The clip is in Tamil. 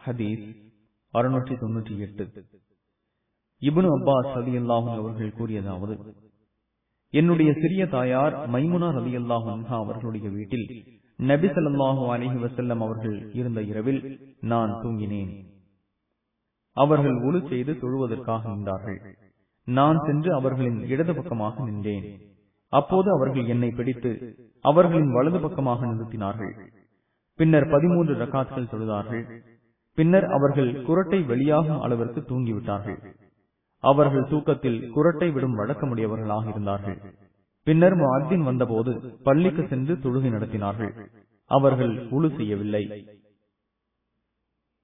ஹதீஸ் அறுநூற்றி தொன்னூற்றி எட்டு இபுனு அப்பாஸ் ரதி அல்லாஹும் அவர்கள் கூறியதாவது என்னுடைய சிறிய தாயார் மைமுனா ரதி அல்லாஹு அவர்களுடைய வீட்டில் நபி ஸல்லல்லாஹு அலைஹி வஸல்லம் அவர்கள் இருந்த இரவில் நான் தூங்கினேன் அவர்கள் ஒழு செய்து தொழுவதற்காக நின்றார்கள் நான் சென்று அவர்களின் இடது பக்கமாக நின்றேன் அப்போது அவர்கள் என்னை பிடித்து அவர்களின் வலது பக்கமாக நிறுத்தினார்கள் பின்னர் பதிமூன்று ரகாத்கள் தொழுதார்கள் பின்னர் அவர்கள் குரட்டை வெளியாகும் அளவிற்கு தூங்கிவிட்டார்கள் அவர்கள் தூக்கத்தில் குரட்டை விடும் வழக்கமுடையவர்களாக இருந்தார்கள் பின்னர் முஅத்தின் வந்தபோது பள்ளிக்கு சென்று தொழுகை நடத்தினார்கள் அவர்கள் உழு செய்யவில்லை